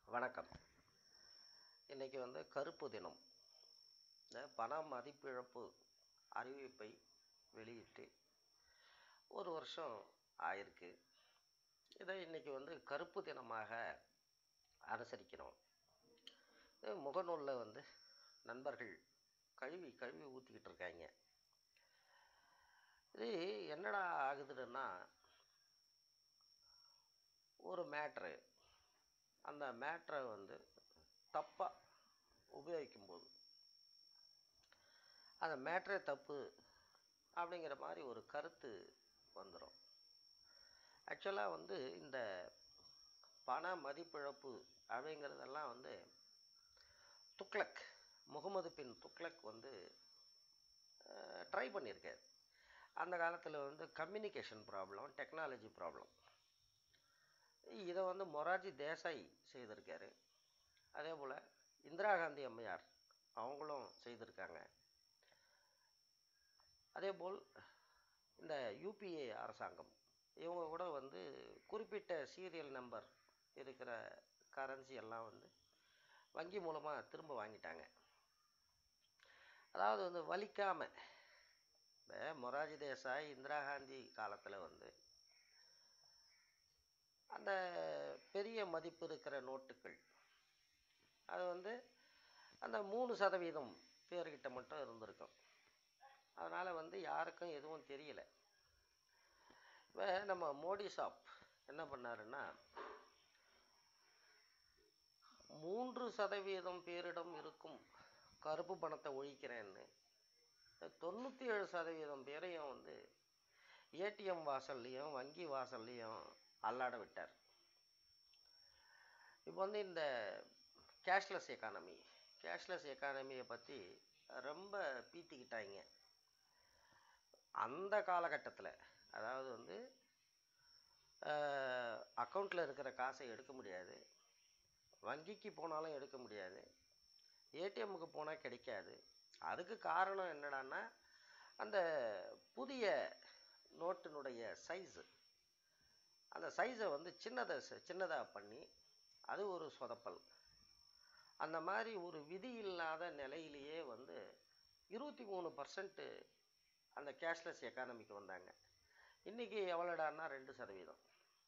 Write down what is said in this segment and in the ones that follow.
வணக்கம் இன்றைக்கி வந்து கருப்பு தினம் இந்த பண மதிப்பிழப்பு அறிவிப்பை வெளியிட்டு ஒரு வருஷம் ஆயிருக்கு இதை இன்றைக்கி வந்து கருப்பு தினமாக அனுசரிக்கிறோம் இது முகநூலில் வந்து நண்பர்கள் கழுவி கழுவி ஊற்றிக்கிட்டு இருக்காங்க இது என்னடா ஆகுதுன்னா ஒரு மேட்ரு அந்த மேட்ரை வந்து தப்பாக உபயோகிக்கும்போது அந்த மேட்ரே தப்பு அப்படிங்கிற மாதிரி ஒரு கருத்து வந்துடும் ஆக்சுவலாக வந்து இந்த பண மதிப்பிழப்பு அப்படிங்கிறதெல்லாம் வந்து துக்ளக் முகமது பின் துக்ளக் வந்து ட்ரை பண்ணியிருக்காரு அந்த காலத்தில் வந்து கம்யூனிகேஷன் ப்ராப்ளம் டெக்னாலஜி ப்ராப்ளம் இதை வந்து மொராஜி தேசாய் செய்திருக்காரு அதே போல் இந்திரா காந்தி அம்மையார் அவங்களும் செய்திருக்காங்க அதே போல் இந்த யூபிஏ அரசாங்கம் இவங்க கூட வந்து குறிப்பிட்ட சீரியல் நம்பர் இருக்கிற கரன்சி எல்லாம் வந்து வங்கி மூலமாக திரும்ப வாங்கிட்டாங்க அதாவது வந்து வலிக்காமல் இப்போ மொராஜி தேசாய் இந்திரா காந்தி காலத்தில் வந்து அந்த பெரிய மதிப்பு இருக்கிற நோட்டுகள் அது வந்து அந்த மூணு சதவீதம் பேர்கிட்ட மட்டும் இருந்திருக்கும் அதனால் வந்து யாருக்கும் எதுவும் தெரியல இப்போ நம்ம மோடி ஷாப் என்ன பண்ணாருன்னா மூன்று சதவீதம் பேரிடம் இருக்கும் கருப்பு பணத்தை ஒழிக்கிறேன்னு தொண்ணூற்றி ஏழு சதவீதம் பேரையும் வந்து ஏடிஎம் வாசல்லையும் வங்கி வாசல்லையும் அல்லாட விட்டார் இப்போ வந்து இந்த கேஷ்லெஸ் எக்கானமி கேஷ்லெஸ் எக்கானமியை பற்றி ரொம்ப பீத்திக்கிட்டாங்க அந்த காலகட்டத்தில் அதாவது வந்து அக்கௌண்ட்டில் இருக்கிற காசை எடுக்க முடியாது வங்கிக்கு போனாலும் எடுக்க முடியாது ஏடிஎம்முக்கு போனால் கிடைக்காது அதுக்கு காரணம் என்னடான்னா அந்த புதிய நோட்டினுடைய சைஸு அந்த சைஸை வந்து சின்னதை சின்னதாக பண்ணி அது ஒரு சொதப்பல் அந்த மாதிரி ஒரு விதி இல்லாத நிலையிலேயே வந்து இருபத்தி மூணு பர்சன்ட்டு அந்த கேஷ்லெஸ் எக்கானமிக்கு வந்தாங்க இன்றைக்கி எவ்வளோடான்னா ரெண்டு சதவீதம்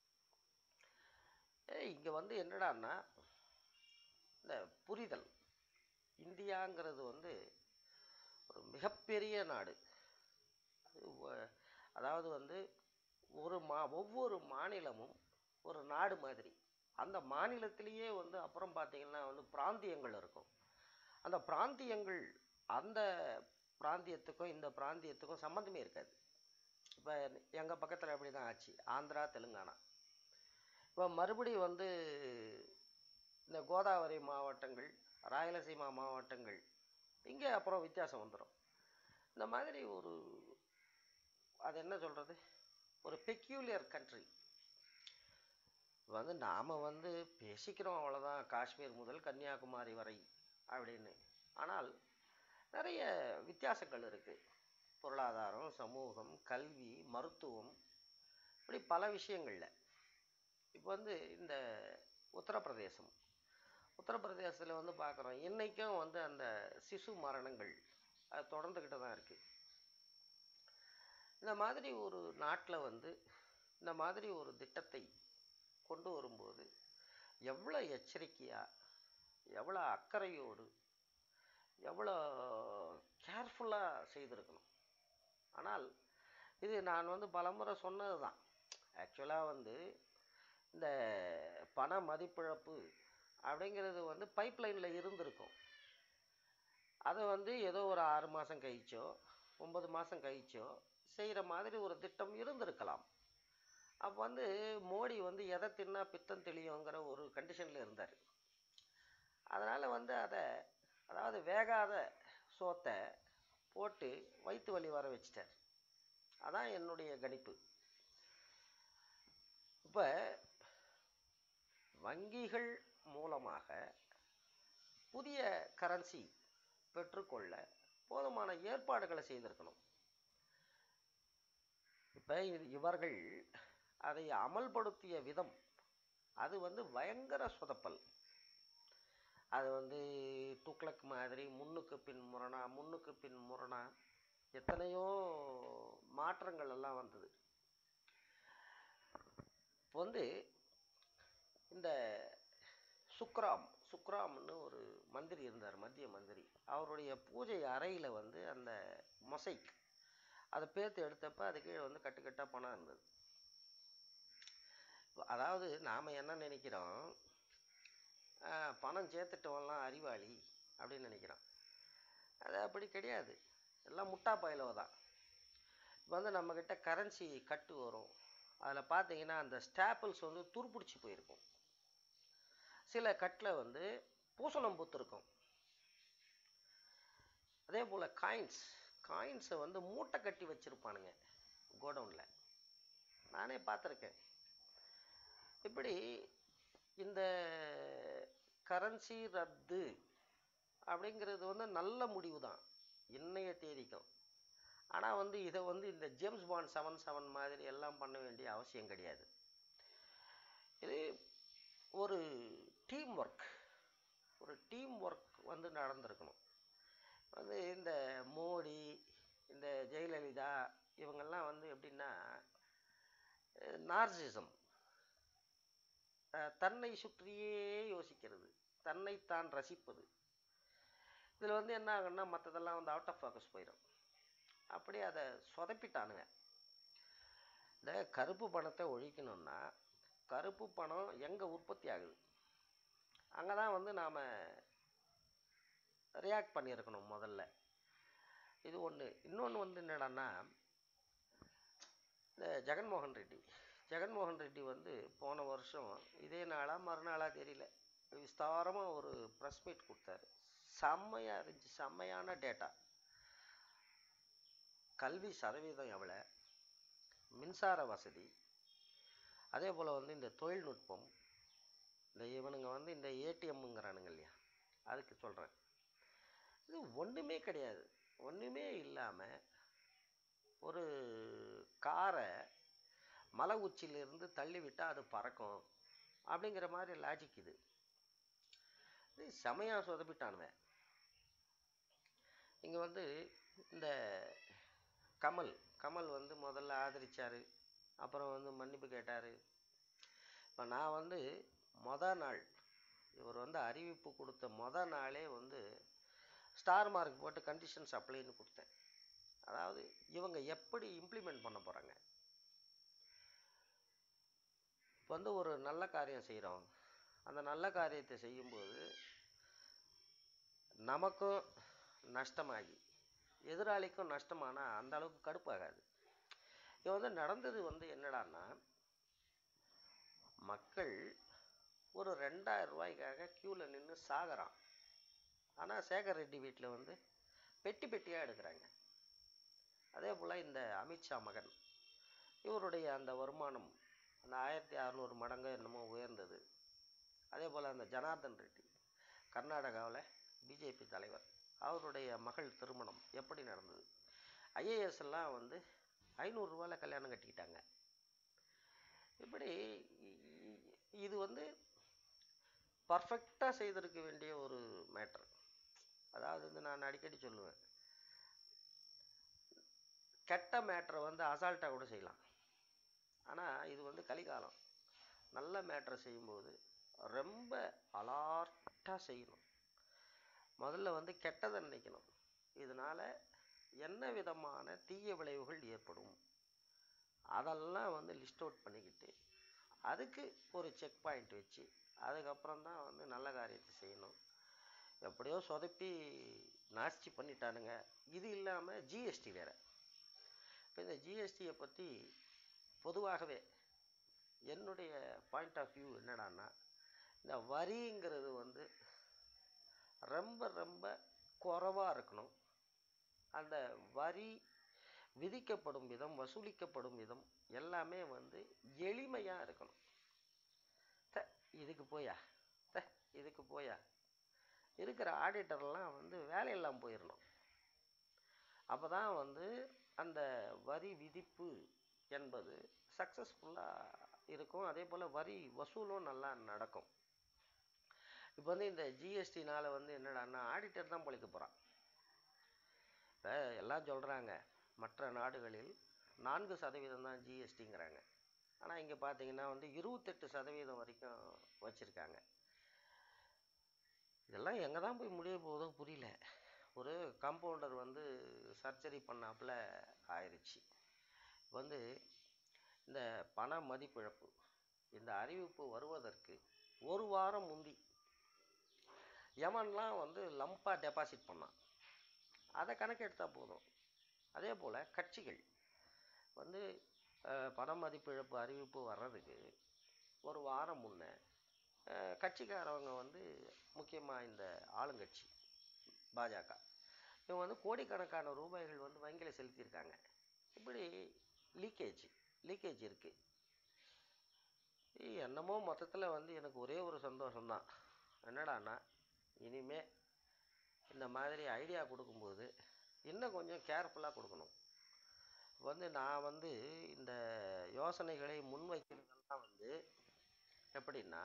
இங்கே வந்து என்னடான்னா இந்த புரிதல் இந்தியாங்கிறது வந்து ஒரு மிகப்பெரிய நாடு அது அதாவது வந்து ஒரு மா ஒவ்வொரு மாநிலமும் ஒரு நாடு மாதிரி அந்த மாநிலத்திலேயே வந்து அப்புறம் பார்த்திங்கன்னா வந்து பிராந்தியங்கள் இருக்கும் அந்த பிராந்தியங்கள் அந்த பிராந்தியத்துக்கும் இந்த பிராந்தியத்துக்கும் சம்மந்தமே இருக்காது இப்போ எங்கள் பக்கத்தில் அப்படி தான் ஆச்சு ஆந்திரா தெலுங்கானா இப்போ மறுபடியும் வந்து இந்த கோதாவரி மாவட்டங்கள் ராயலசீமா மாவட்டங்கள் இங்கே அப்புறம் வித்தியாசம் வந்துடும் இந்த மாதிரி ஒரு அது என்ன சொல்கிறது ஒரு பெக்யூலியர் கண்ட்ரி வந்து நாம் வந்து பேசிக்கிறோம் அவ்வளோதான் காஷ்மீர் முதல் கன்னியாகுமரி வரை அப்படின்னு ஆனால் நிறைய வித்தியாசங்கள் இருக்குது பொருளாதாரம் சமூகம் கல்வி மருத்துவம் இப்படி பல விஷயங்களில் இப்போ வந்து இந்த உத்தரப்பிரதேசம் உத்தரப்பிரதேசத்தில் வந்து பார்க்குறோம் இன்றைக்கும் வந்து அந்த சிசு மரணங்கள் அது தொடர்ந்துக்கிட்டு தான் இருக்குது இந்த மாதிரி ஒரு நாட்டில் வந்து இந்த மாதிரி ஒரு திட்டத்தை கொண்டு வரும்போது எவ்வளோ எச்சரிக்கையாக எவ்வளோ அக்கறையோடு எவ்வளோ கேர்ஃபுல்லாக செய்திருக்கணும் ஆனால் இது நான் வந்து பலமுறை சொன்னது தான் ஆக்சுவலாக வந்து இந்த பண மதிப்பிழப்பு அப்படிங்கிறது வந்து பைப் லைனில் இருந்திருக்கும் அதை வந்து ஏதோ ஒரு ஆறு மாதம் கழிச்சோ ஒம்பது மாதம் கழிச்சோ செய்கிற மாதிரி ஒரு திட்டம் இருந்திருக்கலாம் அப்போ வந்து மோடி வந்து எதை தின்னா பித்தம் தெளியுங்கிற ஒரு கண்டிஷனில் இருந்தார் அதனால் வந்து அதை அதாவது வேகாத சோத்தை போட்டு வயிற்று வலி வர வச்சிட்டார் அதான் என்னுடைய கணிப்பு இப்போ வங்கிகள் மூலமாக புதிய கரன்சி பெற்றுக்கொள்ள போதுமான ஏற்பாடுகளை செய்திருக்கணும் இப்போ இவர்கள் அதை அமல்படுத்திய விதம் அது வந்து பயங்கர சொதப்பல் அது வந்து துக்ளக் மாதிரி முன்னுக்கு பின் முரணா முன்னுக்கு பின் முரணா எத்தனையோ மாற்றங்கள் எல்லாம் வந்தது இப்போ வந்து இந்த சுக்ராம் சுக்ராம்னு ஒரு மந்திரி இருந்தார் மத்திய மந்திரி அவருடைய பூஜை அறையில் வந்து அந்த மொசைக் அதை பேர்த்து எடுத்தப்ப அது கீழே வந்து கட்டுக்கட்டாக பணம் இருந்தது அதாவது நாம் என்ன நினைக்கிறோம் ஆஹ், பணம் சேர்த்துட்டவன்லாம் அறிவாளி அப்படின்னு நினைக்கிறோம் அது அப்படி கிடையாது எல்லாம் முட்டா பயலவ தான் இப்போ வந்து நம்மக்கிட்ட கரன்சி கட்டு வரும் அதில் பார்த்தீங்கன்னா அந்த ஸ்டாப்பிள்ஸ் வந்து துருப்பிடிச்சி போயிருக்கும் சில கட்டில் வந்து பூசணம் பூத்திருக்கும் அதே போல் காயின்ஸ் காயின்ஸை வந்து மூட்டை கட்டி வச்சுருப்பானுங்க கோடவுனில் நானே பார்த்துருக்கேன் இப்படி இந்த கரன்சி ரத்து அப்படிங்கிறது வந்து நல்ல முடிவு தான் இன்னைய தேதிக்கும் ஆனால் வந்து இதை வந்து இந்த ஜேம்ஸ் பாண்ட் செவன் செவன் மாதிரி எல்லாம் பண்ண வேண்டிய அவசியம் கிடையாது இது ஒரு டீம் ஒர்க் ஒரு டீம் ஒர்க் வந்து நடந்திருக்கணும் வந்து இந்த மோடி இந்த ஜெயலலிதா இவங்கெல்லாம் வந்து எப்படின்னா நார்சிசம் தன்னை சுற்றியே யோசிக்கிறது தன்னைத்தான் ரசிப்பது இதில் வந்து என்ன ஆகுன்னா மற்றதெல்லாம் வந்து அவுட் ஆஃப் ஃபோக்கஸ் போயிடும் அப்படியே அதை சொதப்பிட்டானுங்க இந்த கருப்பு பணத்தை ஒழிக்கணும்னா கருப்பு பணம் எங்கே உற்பத்தி ஆகுது அங்கே தான் வந்து நாம் ரியாக்ட் பண்ணியிருக்கணும் முதல்ல இது ஒன்று இன்னொன்று வந்து என்னடான்னா இந்த ஜெகன்மோகன் ரெட்டி ஜெகன்மோகன் ரெட்டி வந்து போன வருஷம் இதே நாளாக மறுநாளாக தெரியல விஸ்தாரமாக ஒரு ப்ரெஸ் மீட் கொடுத்தாரு செம்மையாக இருந்துச்சு செம்மையான டேட்டா கல்வி சதவீதம் எவ்வளோ மின்சார வசதி அதே போல் வந்து இந்த தொழில்நுட்பம் இந்த இவனுங்க வந்து இந்த ஏடிஎம்ங்கிறானுங்க இல்லையா அதுக்கு சொல்கிறேன் இது ஒன்றுமே கிடையாது ஒன்றுமே இல்லாமல் ஒரு காரை மலை உச்சியிலிருந்து தள்ளி விட்டால் அது பறக்கும் அப்படிங்கிற மாதிரி லாஜிக் இது இது செமையாக சொதப்பிட்டானுவன் இங்கே வந்து இந்த கமல் கமல் வந்து முதல்ல ஆதரிச்சார் அப்புறம் வந்து மன்னிப்பு கேட்டார் இப்போ நான் வந்து மொத நாள் இவர் வந்து அறிவிப்பு கொடுத்த மொத நாளே வந்து ஸ்டார் மார்க் போட்டு கண்டிஷன்ஸ் அப்ளைன்னு கொடுத்தேன் அதாவது இவங்க எப்படி இம்ப்ளிமெண்ட் பண்ண போகிறாங்க இப்போ வந்து ஒரு நல்ல காரியம் செய்கிறோம் அந்த நல்ல காரியத்தை செய்யும்போது நமக்கும் நஷ்டமாகி எதிராளிக்கும் நஷ்டமானால் அந்த அளவுக்கு கடுப்பாகாது இது வந்து நடந்தது வந்து என்னடான்னா மக்கள் ஒரு ரெண்டாயிரம் ரூபாய்க்காக க்யூவில் நின்று சாகுறான் ஆனால் சேகர் ரெட்டி வீட்டில் வந்து பெட்டி பெட்டியாக எடுக்கிறாங்க அதே போல் இந்த அமித்ஷா மகன் இவருடைய அந்த வருமானம் அந்த ஆயிரத்தி அறநூறு மடங்கு என்னமோ உயர்ந்தது அதே போல் அந்த ஜனார்தன் ரெட்டி கர்நாடகாவில் பிஜேபி தலைவர் அவருடைய மகள் திருமணம் எப்படி நடந்தது ஐஏஎஸ் எல்லாம் வந்து ஐநூறுரூவாவில் கல்யாணம் கட்டிக்கிட்டாங்க இப்படி இ- இது வந்து பர்ஃபெக்டாக செய்திருக்க வேண்டிய ஒரு மேட்ரு அதாவது வந்து நான் அடிக்கடி சொல்லுவேன் கெட்ட மேட்ரை வந்து அசால்ட்டாக கூட செய்யலாம் ஆனால் இது வந்து கலிகாலம் நல்ல மேட்ரை செய்யும்போது ரொம்ப அலார்ட்டாக செய்யணும் முதல்ல வந்து கெட்டதை நினைக்கணும் இதனால் என்ன விதமான தீய விளைவுகள் ஏற்படும் அதெல்லாம் வந்து லிஸ்ட் அவுட் பண்ணிக்கிட்டு அதுக்கு ஒரு செக் பாயிண்ட் வச்சு அதுக்கப்புறம் தான் வந்து நல்ல காரியத்தை செய்யணும் எப்படியோ சொதப்பி நாஸ்தி பண்ணிட்டானுங்க இது இல்லாமல் ஜிஎஸ்டி வேறு இப்போ இந்த ஜிஎஸ்டியை பற்றி பொதுவாகவே என்னுடைய பாயிண்ட் ஆஃப் வியூ என்னடான்னா இந்த வரிங்கிறது வந்து ரொம்ப ரொம்ப குறைவாக இருக்கணும் அந்த வரி விதிக்கப்படும் விதம் வசூலிக்கப்படும் விதம் எல்லாமே வந்து எளிமையாக இருக்கணும் த இதுக்கு போயா த இதுக்கு போயா இருக்கிற ஆடிட்டர்லாம் வந்து வேலையெல்லாம் போயிடணும் அப்போ தான் வந்து அந்த வரி விதிப்பு என்பது சக்ஸஸ்ஃபுல்லாக இருக்கும் அதே போல் வரி வசூலும் நல்லா நடக்கும் இப்போ வந்து இந்த ஜிஎஸ்டினால வந்து என்னடான்னா ஆடிட்டர் தான் பழிக்க போகிறான் இப்போ எல்லாம் சொல்கிறாங்க மற்ற நாடுகளில் நான்கு சதவீதம் தான் ஜிஎஸ்டிங்கிறாங்க ஆனால் இங்கே பார்த்தீங்கன்னா வந்து இருபத்தெட்டு சதவீதம் வரைக்கும் வச்சுருக்காங்க இதெல்லாம் எங்கே தான் போய் முடிய போகுதோ புரியல ஒரு காம்பவுண்டர் வந்து சர்ஜரி பண்ணாப்புல ஆயிடுச்சு வந்து இந்த பண மதிப்பிழப்பு இந்த அறிவிப்பு வருவதற்கு ஒரு வாரம் முந்தி எவன்லாம் வந்து லம்பாக டெபாசிட் பண்ணான் அதை கணக்கெடுத்தா போதும் அதே போல் கட்சிகள் வந்து அஹ், பண மதிப்பிழப்பு அறிவிப்பு வர்றதுக்கு ஒரு வாரம் முன்ன அஹ், கட்சிக்காரவங்க வந்து முக்கியமாக இந்த ஆளுங்கட்சி பாஜக இவங்க வந்து கோடிக்கணக்கான ரூபாய்கள் வந்து வங்கியில் செலுத்தியிருக்காங்க இப்படி லீக்கேஜ் லீக்கேஜ் இருக்குது என்னமோ மொத்தத்தில் வந்து எனக்கு ஒரே ஒரு சந்தோஷம்தான் என்னடான்னா இனிமே இந்த மாதிரி ஐடியா கொடுக்கும்போது இன்னும் கொஞ்சம் கேர்ஃபுல்லாக கொடுக்கணும் வந்து நான் வந்து இந்த யோசனைகளை முன்வைக்கிறதெல்லாம் வந்து எப்படின்னா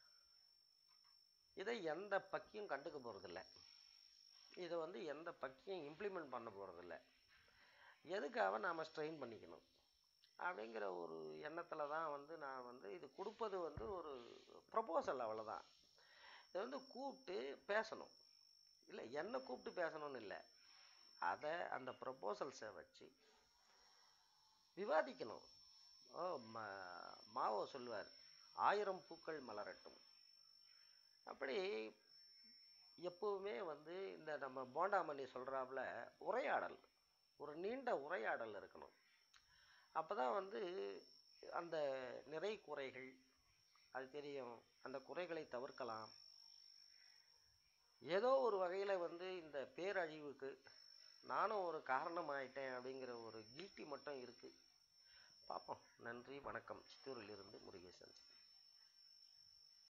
இதை எந்த பக்கியும் கண்டுக்க போகிறதில்ல இதை வந்து எந்த பக்கியும் இம்ப்ளிமெண்ட் பண்ண போகிறதில்ல எதுக்காக நாம் ஸ்ட்ரெயின் பண்ணிக்கணும் அப்படிங்கிற ஒரு எண்ணத்தில் தான் வந்து நான் வந்து இது கொடுப்பது வந்து ஒரு ப்ரொபோசல் அவ்வளோதான் இதை வந்து கூப்பிட்டு பேசணும் இல்லை என்னை கூப்பிட்டு பேசணும்னு இல்லை அதை அந்த ப்ரொபோசல்ஸை வச்சு விவாதிக்கணும் ஓ ம மாவோ சொல்லுவார் ஆயிரம் பூக்கள் மலரட்டும் அப்படி எப்போவுமே வந்து இந்த நம்ம போண்டாமணி சொல்கிறாப்புல உரையாடல் ஒரு நீண்ட உரையாடல் இருக்கணும் அப்போ தான் வந்து அந்த நிறை குறைகள் அது தெரியும் அந்த குறைகளை தவிர்க்கலாம் ஏதோ ஒரு வகையில் வந்து இந்த பேரழிவுக்கு நானும் ஒரு காரணமாயிட்டேன் அப்படிங்கிற ஒரு கில்ட்டி மட்டும் இருக்குது பார்ப்போம் நன்றி வணக்கம் சித்தூரிலிருந்து முருகேசன்